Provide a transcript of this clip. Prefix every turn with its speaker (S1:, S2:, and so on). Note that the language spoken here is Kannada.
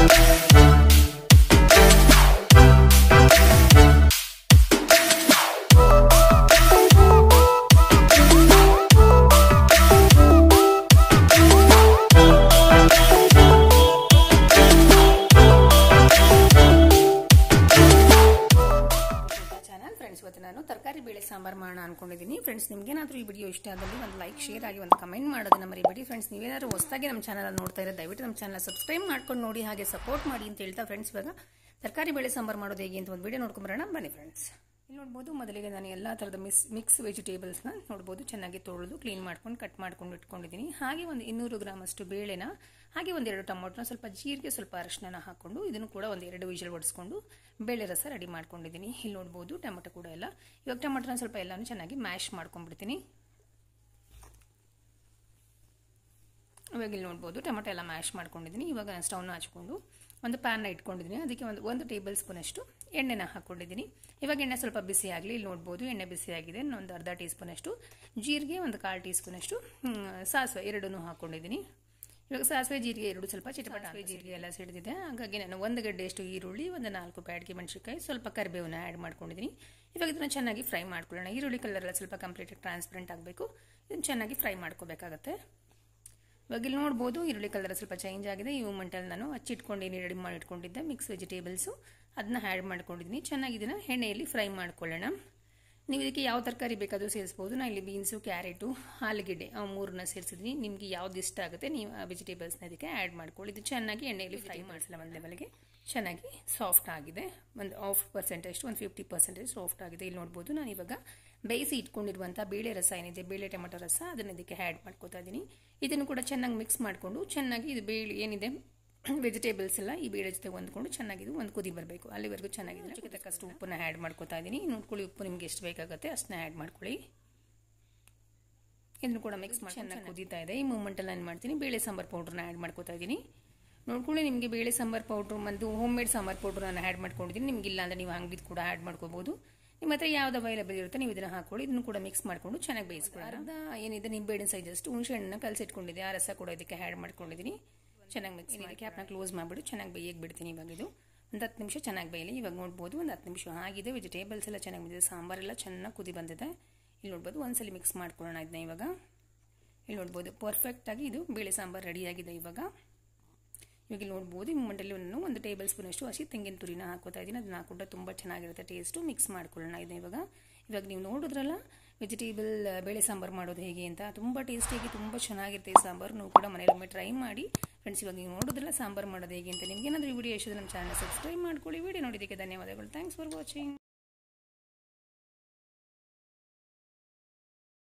S1: ಚಾನಲ್ ಫ್ರೆಂಡ್ಸ್ ಇವತ್ತು ನಾನು ತರಕಾರಿ ಬೇಳೆ ಸಾಂಬಾರು ಮಾಡೋಣ ಅನ್ಕೊಂಡಿದ್ದೀನಿ ಫ್ರೆಂಡ್ಸ್ ನಿಮ್ಗೇನಾದ್ರೂ ಈ ವಿಡಿಯೋ ಇಷ್ಟ ಆದಲ್ಲಿ ಒಂದು ಲೈಕ್ ಶೇರ್ ಆಗಿ ಒಂದು ಕಮೆಂಟ್ ಮಾಡೋದನ್ನ ಮರಿಬೇಡಿ ಫ್ರೆಂಡ್ಸ್ ನೀವೇನಾದ್ರೂ ಹೊಸದಾಗಿ ನಮ್ಮ ಚಾನಲ್ ನೋಡ್ತಾ ಇರೋ ದಯವಿಟ್ಟು ನಮ್ಮ ಚಾನಲ್ ಸಬ್ಸ್ಕ್ರೈಬ್ ಮಾಡ್ಕೊಂಡು ನೋಡಿ ಹಾಗೆ ಸಪೋರ್ಟ್ ಮಾಡಿ ಅಂತ ಹೇಳ್ತಾ ಫ್ರೆಂಡ್ಸ್ ಇವಾಗ ತರಕಾರಿ ಬೇಳೆ ಸಾಂಬಾರು ಮಾಡೋದು ಹೇಗೆ ಅಂತ ಒಂದು ವಿಡಿಯೋ ನೋಡ್ಕೊಂಬರೋಣ ಬನ್ನಿ ಫ್ರೆಂಡ್ಸ್ ಇಲ್ಲಿ ನೋಡ್ಬೋದು ಮೊದಲಿಗೆ ನಾನು ಎಲ್ಲ ಥರದ ಮಿಸ್ ಮಿಕ್ಸ್ ವೆಜಿಟೇಬಲ್ಸ್ನ ನೋಡ್ಬೋದು ಚೆನ್ನಾಗಿ ತೊಳೆದು ಕ್ಲೀನ್ ಮಾಡ್ಕೊಂಡು ಕಟ್ ಮಾಡ್ಕೊಂಡು ಇಟ್ಕೊಂಡಿದ್ದೀನಿ ಹಾಗೆ ಒಂದು ಇನ್ನೂರು ಗ್ರಾಮ್ ಅಷ್ಟು ಬೇಳೆನ ಹಾಗೆ ಒಂದೆರಡು ಟೊಮೊಟೊನ ಸ್ವಲ್ಪ ಜೀರಿಗೆ ಸ್ವಲ್ಪ ಅರಿಶಿನ ಹಾಕೊಂಡು ಇದನ್ನು ಕೂಡ ಒಂದು ಎರಡು ವಿಷಲ್ ಹೊಡಿಸ್ಕೊಂಡು ಬೇಳೆ ರಸ ರೆಡಿ ಮಾಡ್ಕೊಂಡಿದ್ದೀನಿ ಇಲ್ಲಿ ನೋಡ್ಬೋದು ಟೊಮೊಟೊ ಕೂಡ ಎಲ್ಲ ಇವಾಗ ಟೊಮೊಟೊನ ಸ್ವಲ್ಪ ಎಲ್ಲನೂ ಚೆನ್ನಾಗಿ ಮ್ಯಾಶ್ ಮಾಡ್ಕೊಂಡ್ಬಿಡ್ತೀನಿ ಇವಾಗ ಇಲ್ಲಿ ನೋಡ್ಬೋದು ಟೊಮೆಟೊ ಎಲ್ಲ ಮ್ಯಾಶ್ ಮಾಡ್ಕೊಂಡಿದ್ದೀನಿ ಇವಾಗ ನಾನು ಸ್ಟವ್ನ ಹಚ್ಕೊಂಡು ಒಂದು ಪ್ಯಾನ್ನ ಇಟ್ಕೊಂಡಿದ್ದೀನಿ ಅದಕ್ಕೆ ಒಂದು ಒಂದು ಟೇಬಲ್ ಸ್ಪೂನಷ್ಟು ಎಣ್ಣೆನ ಹಾಕ್ಕೊಂಡಿದ್ದೀನಿ ಇವಾಗ ಎಣ್ಣೆ ಸ್ವಲ್ಪ ಬಿಸಿ ಆಗಲಿ ಇಲ್ಲಿ ನೋಡ್ಬೋದು ಎಣ್ಣೆ ಬಿಸಿ ಆಗಿದೆ ಒಂದು ಅರ್ಧ ಟೀ ಸ್ಪೂನಷ್ಟು ಜೀರಿಗೆ ಒಂದು ಕಾಲು ಟೀ ಸ್ಪೂನಷ್ಟು ಸಾಸಿವೆ ಎರಡನ್ನೂ ಹಾಕ್ಕೊಂಡಿದ್ದೀನಿ ಇವಾಗ ಸಾಸಿವೆ ಜೀರಿಗೆ ಎರಡು ಸ್ವಲ್ಪ ಚಿಟಪಟ ಸಾಸಿವೆ ಜೀರಿಗೆ ಎಲ್ಲ ಸಿಡಿದಿದೆ ಹಾಗಾಗಿ ನಾನು ಒಂದು ಗಡ್ಡೆಯಷ್ಟು ಈರುಳ್ಳಿ ಒಂದು ನಾಲ್ಕು ಬ್ಯಾಡ್ಗೆ ಮೆಣಸಿನ್ಕಾಯಿ ಸ್ವಲ್ಪ ಕರಿಬೇವನ್ನ ಆ್ಯಡ್ ಮಾಡ್ಕೊಂಡಿದ್ದೀನಿ ಇವಾಗ ಇದನ್ನು ಚೆನ್ನಾಗಿ ಫ್ರೈ ಮಾಡ್ಕೊಳ್ಳೋಣ ಈರುಳ್ಳಿ ಕಲರ್ ಎಲ್ಲ ಸ್ವಲ್ಪ ಕಂಪ್ಲೀಟಾಗಿ ಟ್ರಾನ್ಸ್ಪರೆಂಟ್ ಆಗಬೇಕು ಇದನ್ನು ಚೆನ್ನಾಗಿ ಫ್ರೈ ಮಾಡ್ಕೋಬೇಕಾಗತ್ತೆ ಇವಾಗ ಇಲ್ಲಿ ನೋಡ್ಬೋದು ಈರುಳ್ಳಿ ಕಲರ್ ಸ್ವಲ್ಪ ಚೇಂಜ್ ಆಗಿದೆ ಈ ಮೂಮೆಂಟಲ್ಲಿ ನಾನು ಹಚ್ಚಿಟ್ಕೊಂಡು ಏನು ರೆಡಿ ಮಾಡಿ ಇಟ್ಕೊಂಡಿದ್ದೆ ಮಿಕ್ಸ್ ವೆಜಿಟೇಬಲ್ಸು ಅದನ್ನ ಆ್ಯಡ್ ಮಾಡ್ಕೊಂಡಿದ್ದೀನಿ ಚೆನ್ನಾಗಿ ಇದನ್ನು ಎಣ್ಣೆಯಲ್ಲಿ ಫ್ರೈ ಮಾಡ್ಕೊಳ್ಳೋಣ ನೀವು ಇದಕ್ಕೆ ಯಾವ ತರಕಾರಿ ಬೇಕಾದರೂ ಸೇರಿಸ್ಬೋದು ನಾನು ಇಲ್ಲಿ ಬೀನ್ಸು ಕ್ಯಾರೆಟು ಆಲೂಗೆಡ್ಡೆ ಆ ಮೂರನ್ನ ಸೇರಿಸಿದ್ದೀನಿ ನಿಮಗೆ ಯಾವ್ದು ಇಷ್ಟ ಆಗುತ್ತೆ ನೀವು ಆ ವೆಜಿಟೇಬಲ್ಸ್ನ ಇದಕ್ಕೆ ಆ್ಯಡ್ ಮಾಡ್ಕೊಳ್ಳಿ ಇದು ಚೆನ್ನಾಗಿ ಎಣ್ಣೆಯಲ್ಲಿ ಫ್ರೈ ಮಾಡಿಸಲ್ಲ ಒಂದು ಲೆವೆಲ್ಗೆ ಚೆನ್ನಾಗಿ ಸಾಫ್ಟ್ ಆಗಿದೆ ಒಂದು ಆಫ್ ಪರ್ಸೆಂಟಷ್ಟು ಒಂದು ಫಿಫ್ಟಿ ಪರ್ಸೆಂಟೇಜ್ ಸಾಫ್ಟ್ ಆಗಿದೆ ಇಲ್ಲಿ ನೋಡ್ಬೋದು ನಾನು ಇವಾಗ ಬೇಯಿಸಿ ಇಟ್ಕೊಂಡಿರುವಂಥ ಬೇಳೆ ರಸ ಏನಿದೆ ಬೇಳೆ ಟೊಮೆಟೊ ರಸ ಅದನ್ನು ಇದಕ್ಕೆ ಆ್ಯಡ್ ಮಾಡ್ಕೋತಾ ಇದ್ದೀನಿ ಇದನ್ನು ಕೂಡ ಚೆನ್ನಾಗಿ ಮಿಕ್ಸ್ ಮಾಡಿಕೊಂಡು ಚೆನ್ನಾಗಿ ಇದು ಬೇಳೆ ಏನಿದೆ ವೆಜಿಟೇಬಲ್ಸ್ ಎಲ್ಲ ಈ ಬೇಳೆ ಜೊತೆ ಹೊಂದ್ಕೊಂಡು ಚೆನ್ನಾಗಿದು ಒಂದು ಕುದಿ ಬರಬೇಕು ಅಲ್ಲಿವರೆಗೂ ಚೆನ್ನಾಗಿದೆ ರುಚಿಗೆ ತಕ್ಕಷ್ಟು ಉಪ್ಪನ್ನ ಆ್ಯಡ್ ಮಾಡ್ಕೋತಾ ಇದ್ದೀನಿ ನೋಡ್ಕೊಳ್ಳಿ ಉಪ್ಪು ನಿಮ್ಗೆ ಎಷ್ಟು ಬೇಕಾಗುತ್ತೆ ಅಷ್ಟನ್ನ ಆ್ಯಡ್ ಮಾಡ್ಕೊಳ್ಳಿ ಇದನ್ನು ಕೂಡ ಮಿಕ್ಸ್ ಮಾಡಿ ಚೆನ್ನಾಗಿ ಕುದೀತಾ ಇದೆ ಈ ಮೂಮೆಂಟಲ್ಲಿ ನಾನು ಮಾಡ್ತೀನಿ ಬೇಳೆ ಸಾಂಬಾರು ಪೌಡ್ರನ್ನ ಆ್ಯಡ್ ಮಾಡ್ಕೋತಾ ಇದ್ದೀನಿ ನೋಡ್ಕೊಳ್ಳಿ ನಿಮಗೆ ಬೇಳೆ ಸಾಂಬಾರು ಪೌಡ್ರು ಮತ್ತು ಹೋಮ್ ಮೇಡ್ ಸಾಂಬಾರು ಪೌಡ್ರ್ ನಾನು ಆ್ಯಡ್ ಮಾಡ್ಕೊಂಡಿದ್ದೀನಿ ನಿಮ್ಗೆ ಇಲ್ಲ ಅಂದರೆ ನೀವು ಅಂಗಡಿದು ಕೂಡ ಆ್ಯಡ್ ಮಾಡ್ಕೋಬೋದು ನಿಮ್ಮ ಹತ್ರ ಯಾವ್ದು ಅವೈಲೇಬಲ್ ಇರುತ್ತೆ ನೀವು ಇದನ್ನು ಹಾಕೊಳ್ಳಿ ಇದನ್ನು ಕೂಡ ಮಿಕ್ಸ್ ಮಾಡಿಕೊಂಡು ಚೆನ್ನಾಗಿ ಬೇಯಿಸ್ಕೊಳ್ಳಿ ಅರ್ಧ ಏನಿದೆ ನಿಂಬೆಹಣ್ಣಿನ ಸೈಜ್ ಅಷ್ಟು ಹುಣಸೆ ಹಣ್ಣನ್ನ ಕಲಸಿಟ್ಕೊಂಡಿದ್ದೆ ಆ ರಸ ಕೂಡ ಇದಕ್ಕೆ ಆ್ಯಡ್ ಮಾಡ್ಕೊಂಡಿದ್ದೀನಿ ಚೆನ್ನಾಗಿ ಮಿಕ್ಸ್ ಮಾಡಿ ಕ್ಯಾಪ್ನ ಕ್ಲೋಸ್ ಮಾಡಿಬಿಟ್ಟು ಚೆನ್ನಾಗಿ ಬೇಯಕ್ಕೆ ಬಿಡ್ತೀನಿ ಇವಾಗ ಇದು ಒಂದು ಹತ್ತು ನಿಮಿಷ ಚೆನ್ನಾಗಿ ಬೇಯಲಿ ಇವಾಗ ನೋಡ್ಬೋದು ಒಂದು ಹತ್ತು ನಿಮಿಷ ಆಗಿದೆ ವೆಜಿಟೇಬಲ್ಸ್ ಎಲ್ಲ ಚೆನ್ನಾಗಿ ಬಂದಿದೆ ಸಾಂಬಾರೆಲ್ಲ ಚೆನ್ನಾಗಿ ಕುದಿ ಬಂದಿದೆ ಇಲ್ಲಿ ನೋಡ್ಬೋದು ಒಂದ್ಸಲಿ ಮಿಕ್ಸ್ ಮಾಡ್ಕೊಳ್ಳೋಣ ಇದನ್ನ ಇವಾಗ ಇಲ್ಲಿ ನೋಡ್ಬೋದು ಪರ್ಫೆಕ್ಟಾಗಿ ಇದು ಬೇಳೆ ಸಾಂಬಾರು ರೆಡಿಯಾಗಿದೆ ಇವಾಗ ಇವಾಗ ಇಲ್ಲಿ ನೋಡ್ಬೋದು ಈ ಮೂಮೆಂಟಲ್ಲಿ ನಾನು ಒಂದು ಟೇಬಲ್ ಸ್ಪೂನಷ್ಟು ಹಸಿ ತೆಂಗಿನ ತುರಿನ ಹಾಕೋತಾ ಇದ್ದೀನಿ ಅದನ್ನ ಹಾಕೊಂಡ್ರೆ ತುಂಬ ಚೆನ್ನಾಗಿರುತ್ತೆ ಟೇಸ್ಟು ಮಿಕ್ಸ್ ಮಾಡ್ಕೊಳ್ಳೋಣ ಇದನ್ನ ಇವಾಗ ಇವಾಗ ನೀವು ನೋಡಿದ್ರಲ್ಲ ವೆಜಿಟೇಬಲ್ ಬೇಳೆ ಸಾಂಬಾರು ಮಾಡೋದು ಹೇಗೆ ಅಂತ ತುಂಬ ಟೇಸ್ಟಿಯಾಗಿ ತುಂಬ ಚೆನ್ನಾಗಿರುತ್ತೆ ಈ ಸಾಂಬಾರು ನೀವು ಕೂಡ ಮನೇಲಿ ಒಮ್ಮೆ ಟ್ರೈ ಮಾಡಿ ಫ್ರೆಂಡ್ಸ್ ಇವಾಗ ನೀವು ನೋಡಿದ್ರಲ್ಲ ಸಾಂಬಾರು ಮಾಡೋದು ಹೇಗೆ ಅಂತ ನಿಮ್ಗೆ ಏನಾದರೂ ಈ ವಿಡಿಯೋ ಇಷ್ಟ ನಮ್ಮ ಚಾನಲ್ ಸಬ್ಸ್ಕ್ರೈಬ್ ಮಾಡ್ಕೊಳ್ಳಿ ವಿಡಿಯೋ ನೋಡಿದ್ದಕ್ಕೆ ಧನ್ಯವಾದಗಳು ಥ್ಯಾಂಕ್ಸ್ ಫಾರ್ ವಾಚಿಂಗ್